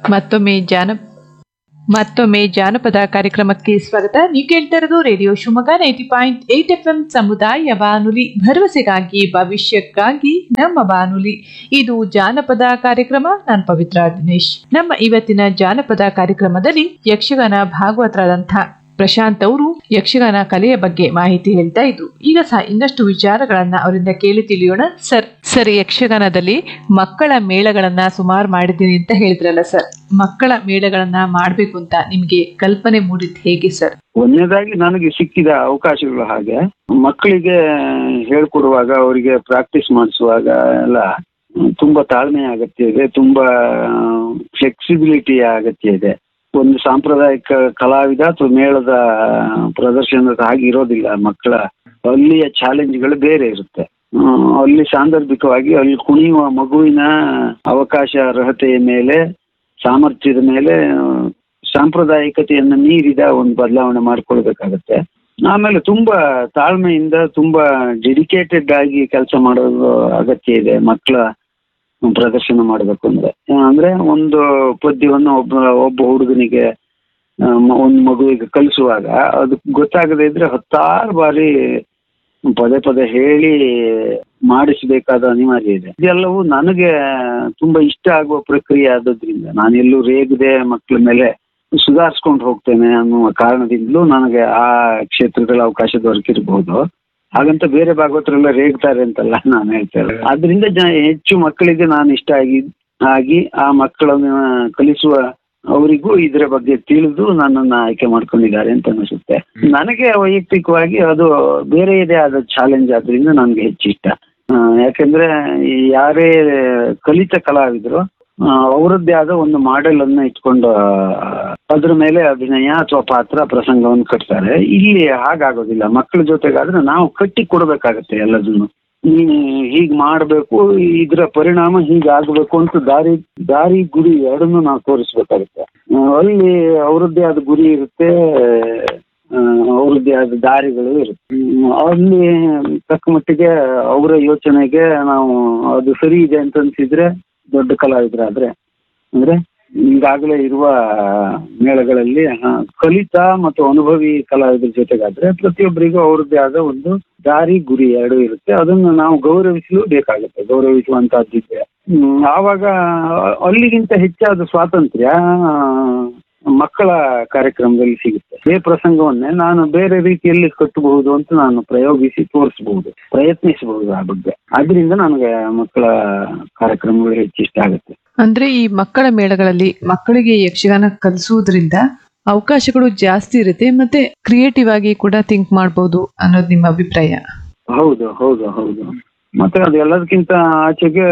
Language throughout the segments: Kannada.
ಮತ್ತೊಮ್ಮೆ ಜಾನ ಮತ್ತೊಮ್ಮೆ ಜಾನಪದ ಕಾರ್ಯಕ್ರಮಕ್ಕೆ ಸ್ವಾಗತ ನೀವು ಕೇಳ್ತಾ ಇರೋದು radio Shivamogga ninety point eight F M ಸಮುದಾಯ ಬಾನುಲಿ ಭರವಸೆಗಾಗಿ ಭವಿಷ್ಯಕ್ಕಾಗಿ ನಮ್ಮ ಬಾನುಲಿ ಇದು ಜಾನಪದ ಕಾರ್ಯಕ್ರಮ ನಾನು ಪವಿತ್ರ ದಿನೇಶ್ ನಮ್ಮ ಇವತ್ತಿನ ಜಾನಪದ ಕಾರ್ಯಕ್ರಮದಲ್ಲಿ ಯಕ್ಷಗಾನ ಭಾಗವತರಾದಂಥ ಪ್ರಶಾಂತ್ ಅವರು ಯಕ್ಷಗಾನ ಕಲೆಯ ಬಗ್ಗೆ ಮಾಹಿತಿ ಹೇಳ್ತಾ ಇದ್ರು ಈಗ ಸಹ ಇನ್ನಷ್ಟು ವಿಚಾರಗಳನ್ನ ಅವರಿಂದ ಕೇಳಿ ತಿಳಿಯೋಣ ಸರ್ ಸರ್ ಯಕ್ಷಗಾನದಲ್ಲಿ ಮಕ್ಕಳ ಮೇಳಗಳನ್ನ ಸುಮಾರು ಮಾಡಿದ್ದೀನಿ ಅಂತ ಹೇಳಿದ್ರಲ್ಲ ಸರ್ ಮಕ್ಕಳ ಮೇಳಗಳನ್ನ ಮಾಡ್ಬೇಕು ಅಂತ ನಿಮ್ಗೆ ಕಲ್ಪನೆ ಮೂಡಿದ್ ಹೇಗೆ ಸರ್ ಒಂದನೇದಾಗಿ ನನಗೆ ಸಿಕ್ಕಿದ ಅವಕಾಶಗಳು ಹಾಗೆ ಮಕ್ಕಳಿಗೆ ಹೇಳ್ಕೊಡುವಾಗ ಅವರಿಗೆ ಪ್ರಾಕ್ಟೀಸ್ ಮಾಡಿಸುವಾಗ ಎಲ್ಲ ತುಂಬಾ ತಾಳ್ಮೆಯ ಅಗತ್ಯ ಇದೆ ತುಂಬಾ ಫ್ಲೆಕ್ಸಿಬಿಲಿಟಿಯ ಅಗತ್ಯ ಇದೆ ಒಂದು ಸಾಂಪ್ರದಾಯಿಕ ಕಲಾವಿದ ಅಥವಾ ಮೇಳದ ಪ್ರದರ್ಶನದ ಹಾಗೆ ಇರೋದಿಲ್ಲ ಮಕ್ಕಳ ಅಲ್ಲಿಯ ಚಾಲೆಂಜ್ಗಳು ಬೇರೆ ಇರುತ್ತೆ ಹ್ಮ್, ಅಲ್ಲಿ ಸಾಂದರ್ಭಿಕವಾಗಿ ಅಲ್ಲಿ ಕುಣಿಯುವ ಮಗುವಿನ ಅವಕಾಶ ಅರ್ಹತೆಯ ಮೇಲೆ ಸಾಮರ್ಥ್ಯದ ಮೇಲೆ ಆ, ಸಾಂಪ್ರದಾಯಿಕತೆಯನ್ನು ಮೀರಿದ ಒಂದು ಬದಲಾವಣೆ ಮಾಡ್ಕೊಳ್ಬೇಕಾಗತ್ತೆ ಆಮೇಲೆ ತುಂಬಾ ತಾಳ್ಮೆಯಿಂದ ತುಂಬಾ ಡೆಡಿಕೇಟೆಡ್ ಆಗಿ ಕೆಲಸ ಮಾಡೋದು ಅಗತ್ಯ ಇದೆ ಮಕ್ಕಳ ಪ್ರದರ್ಶನ ಮಾಡಬೇಕು ಅಂದ್ರೆ ಅಂದ್ರೆ ಒಂದು ಪದ್ಯವನ್ನು ಒಬ್ಬ ಒಬ್ಬ ಹುಡುಗನಿಗೆ ಆ, ಮ- ಒಂದು ಮಗುವಿಗೆ ಕಲಿಸುವಾಗ ಅದು ಗೊತ್ತಾಗದೇ ಇದ್ರೆ ಹತ್ತಾರು ಬಾರಿ ಪದೇ ಪದೇ ಹೇಳಿ ಮಾಡಿಸಬೇಕಾದ ಅನಿವಾರ್ಯ ಇದೆ ಇದೆಲ್ಲವೂ ನನಗೆ ತುಂಬಾ ಇಷ್ಟ ಆಗುವ ಪ್ರಕ್ರಿಯೆ ಆದದ್ರಿಂದ ನಾನೆಲ್ಲೂ ರೇಗದೆ ಮಕ್ಕಳ ಮೇಲೆ ಸುಧಾರಿಸ್ಕೊಂಡು ಹೋಗ್ತೇನೆ ಅನ್ನುವ ಕಾರಣದಿಂದಲೂ ನನಗೆ ಆ ಕ್ಷೇತ್ರದಲ್ಲಿ ಅವಕಾಶ ದೊರಕಿರಬಹುದು ಹಾಗಂತ ಬೇರೆ ಭಾಗವತರೆಲ್ಲ ರೇಗ್ತಾರೆ ಅಂತಲ್ಲ ನಾನು ಹೇಳ್ತೇನೆ ಆದ್ರಿಂದ ಜ ಹೆಚ್ಚು ಮಕ್ಕಳಿಗೆ ನಾನು ಇಷ್ಟ ಆಗಿ ಆಗಿ ಆ ಮಕ್ಕಳನ್ನ ಕಲಿಸುವ ಅವರಿಗೂ ಇದರ ಬಗ್ಗೆ ತಿಳಿದು ನನ್ನನ್ನು ಆಯ್ಕೆ ಮಾಡ್ಕೊಂಡಿದ್ದಾರೆ ಅಂತ ಅನಿಸುತ್ತೆ ನನಗೆ ವೈಯಕ್ತಿಕವಾಗಿ ಅದು ಬೇರೆಯದೇ ಆದ ಚಾಲೆಂಜ್ ಆದ್ರಿಂದ ನನಗೆ ಹೆಚ್ಚು ಇಷ್ಟ ಆ, ಯಾಕಂದ್ರೆ ಈ ಯಾರೇ ಕಲಿತ ಕಲಾವಿದರು ಆ, ಅವರದ್ದೇ ಆದ ಒಂದು ಮಾಡೆಲ್ ಅನ್ನ ಇಟ್ಕೊಂಡು ಆ, ಅದ್ರ ಮೇಲೆ ಅಭಿನಯ ಅಥವಾ ಪಾತ್ರ ಪ್ರಸಂಗವನ್ನು ಕಟ್ತಾರೆ ಇಲ್ಲಿ ಹಾಗಾಗೋದಿಲ್ಲ ಮಕ್ಕಳ ಜೊತೆಗಾದ್ರೆ ನಾವು ಕಟ್ಟಿ ಕೊಡ್ಬೇಕಾಗತ್ತೆ ಎಲ್ಲದನ್ನು ನೀನು ಹೀಗ್ ಮಾಡಬೇಕು ಇದರ ಪರಿಣಾಮ ಹೀಗಾಗಬೇಕು ಅಂತ ದಾರಿ ದಾರಿ ಗುರಿ ಎರಡನ್ನೂ ನಾವು ತೋರಿಸ್ಬೇಕಾಗುತ್ತೆ ಆ, ಅಲ್ಲಿ ಅವರದ್ದೇ ಆದ ಗುರಿ ಇರುತ್ತೆ ಆ, ಅವ್ರದ್ದೇ ಆದ ದಾರಿಗಳು ಇರುತ್ತೆ ಹ್ಮ್, ಅಲ್ಲಿ ತಕ್ಕ ಮಟ್ಟಿಗೆ ಅವರ ಯೋಚನೆಗೆ ನಾವು ಅದು ಸರಿ ಇದೆ ಅಂತ ಅನ್ಸಿದ್ರೆ ದೊಡ್ಡ ಕಲಾವಿದರಾದ್ರೆ ಅಂದ್ರೆ ಈಗಾಗಲೇ ಇರುವ ಮೇಳಗಳಲ್ಲಿ ಆ, ಕಲಿತ ಮತ್ತು ಅನುಭವಿ ಕಲಾವಿದರ ಜೊತೆಗಾದ್ರೆ ಪ್ರತಿಯೊಬ್ಬರಿಗೂ ಅವ್ರದ್ದೇ ಆದ ಒಂದು ದಾರಿ ಗುರಿ ಎರಡು ಇರುತ್ತೆ ಅದನ್ನು ನಾವು ಗೌರವಿಸಲು ಬೇಕಾಗುತ್ತೆ ಗೌರವಿಸುವಂತಹದ್ದಿದ್ರೆ ಹ್ಮ್, ಆವಾಗ ಅಲ್ಲಿಗಿಂತ ಹೆಚ್ಚಾದ ಸ್ವಾತಂತ್ರ್ಯ ಆ, ಮಕ್ಕಳ ಕಾರ್ಯಕ್ರಮದಲ್ಲಿ ಸಿಗುತ್ತೆ ಅದೇ ಪ್ರಸಂಗವನ್ನೇ ನಾನು ಬೇರೆ ರೀತಿಯಲ್ಲಿ ಕಟ್ಟಬಹುದು ಅಂತ ನಾನು ಪ್ರಯೋಗಿಸಿ ತೋರಿಸಬಹುದು ಪ್ರಯತ್ನಿಸಬಹುದು ಆ ಬಗ್ಗೆ ಆದ್ರಿಂದ ನನಗೆ ಮಕ್ಕಳ ಕಾರ್ಯಕ್ರಮಗಳು ಹೆಚ್ಚು ಇಷ್ಟ ಆಗುತ್ತೆ ಅಂದ್ರೆ ಈ ಮಕ್ಕಳ ಮೇಳಗಳಲ್ಲಿ ಮಕ್ಕಳಿಗೆ ಯಕ್ಷಗಾನ ಕಲಿಸುವುದರಿಂದ ಅವಕಾಶಗಳು ಜಾಸ್ತಿ ಇರುತ್ತೆ ಮತ್ತೆ ಕ್ರಿಯೇಟಿವ್ ಆಗಿ ಕೂಡ ಥಿಂಕ್ ಮಾಡ್ಬೋದು ಅನ್ನೋದು ನಿಮ್ಮ ಅಭಿಪ್ರಾಯ ಹೌದು ಹೌದು ಹೌದು ಮತ್ತೆ ಅದು ಎಲ್ಲದಕ್ಕಿಂತ ಆಚೆಗೆ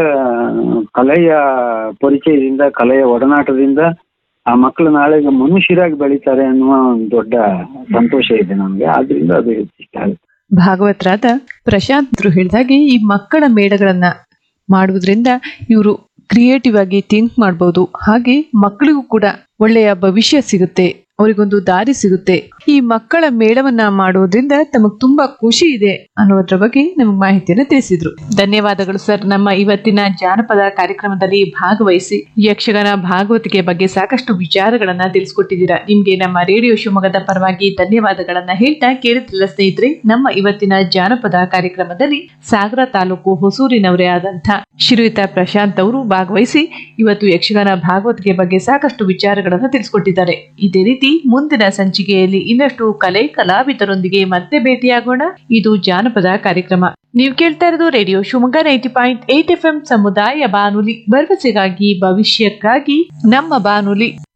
ಕಲೆಯ ಪರಿಚಯದಿಂದ ಕಲೆಯ ಒಡನಾಟದಿಂದ ಆ ಮಕ್ಕಳು ನಾಳೆಗೆ ಮನುಷ್ಯರಾಗಿ ಬೆಳೀತಾರೆ ಅನ್ನುವ ಒಂದು ದೊಡ್ಡ ಸಂತೋಷ ಇದೆ ನನಗೆ ಆದ್ರಿಂದ ಅದು ಹೆಚ್ಚು ಇಷ್ಟ ಆಗುತ್ತೆ ಭಾಗವತರಾದ ಪ್ರಶಾಂತ್ ಹೇಳಿದಾಗೆ ಈ ಮಕ್ಕಳ ಮೇಳಗಳನ್ನ ಮಾಡುವುದರಿಂದ ಇವರು ಕ್ರಿಯೇಟಿವ್ ಆಗಿ ಥಿಂಕ್ ಮಾಡ್ಬೋದು ಹಾಗೆ ಮಕ್ಕಳಿಗೂ ಕೂಡ ಒಳ್ಳೆಯ ಭವಿಷ್ಯ ಸಿಗುತ್ತೆ ಅವರಿಗೊಂದು ದಾರಿ ಸಿಗುತ್ತೆ ಈ ಮಕ್ಕಳ ಮೇಳವನ್ನ ಮಾಡೋದ್ರಿಂದ ತಮಗ್ ತುಂಬಾ ಖುಷಿ ಇದೆ ಅನ್ನೋದ್ರ ಬಗ್ಗೆ ನಮಗೆ ಮಾಹಿತಿಯನ್ನು ತಿಳಿಸಿದ್ರು ಧನ್ಯವಾದಗಳು ಸರ್ ನಮ್ಮ ಇವತ್ತಿನ ಜಾನಪದ ಕಾರ್ಯಕ್ರಮದಲ್ಲಿ ಭಾಗವಹಿಸಿ ಯಕ್ಷಗಾನ ಭಾಗವತಿಕೆ ಬಗ್ಗೆ ಸಾಕಷ್ಟು ವಿಚಾರಗಳನ್ನ ತಿಳಿಸ್ಕೊಟ್ಟಿದ್ದೀರಾ ನಿಮ್ಗೆ ನಮ್ಮ ರೇಡಿಯೋ ಶಿವಮೊಗ್ಗದ ಪರವಾಗಿ ಧನ್ಯವಾದಗಳನ್ನ ಹೇಳ್ತಾ ಕೇಳುತ್ತಿಲ್ಲ ಸ್ನೇಹಿತರೆ ನಮ್ಮ ಇವತ್ತಿನ ಜಾನಪದ ಕಾರ್ಯಕ್ರಮದಲ್ಲಿ ಸಾಗರ ತಾಲೂಕು ಹೊಸೂರಿನವರೇ ಆದಂಥ ಶ್ರೀಯುತ ಪ್ರಶಾಂತ್ ಅವರು ಭಾಗವಹಿಸಿ ಇವತ್ತು ಯಕ್ಷಗಾನ ಭಾಗವತಿಕೆ ಬಗ್ಗೆ ಸಾಕಷ್ಟು ವಿಚಾರಗಳನ್ನು ತಿಳಿಸ್ಕೊಟ್ಟಿದ್ದಾರೆ ಇದೇ ರೀತಿ ಮುಂದಿನ ಸಂಚಿಕೆಯಲ್ಲಿ ಇನ್ನಷ್ಟು ಕಲೆ ಕಲಾವಿದರೊಂದಿಗೆ ಮತ್ತೆ ಭೇಟಿಯಾಗೋಣ ಇದು ಜಾನಪದ ಕಾರ್ಯಕ್ರಮ ನೀವು ಕೇಳ್ತಾ ಇರೋದು radio Shivamogga ninety point eight F M ಸಮುದಾಯ ಬಾನುಲಿ ಭರವಸೆಗಾಗಿ ಭವಿಷ್ಯಕ್ಕಾಗಿ ನಮ್ಮ ಬಾನುಲಿ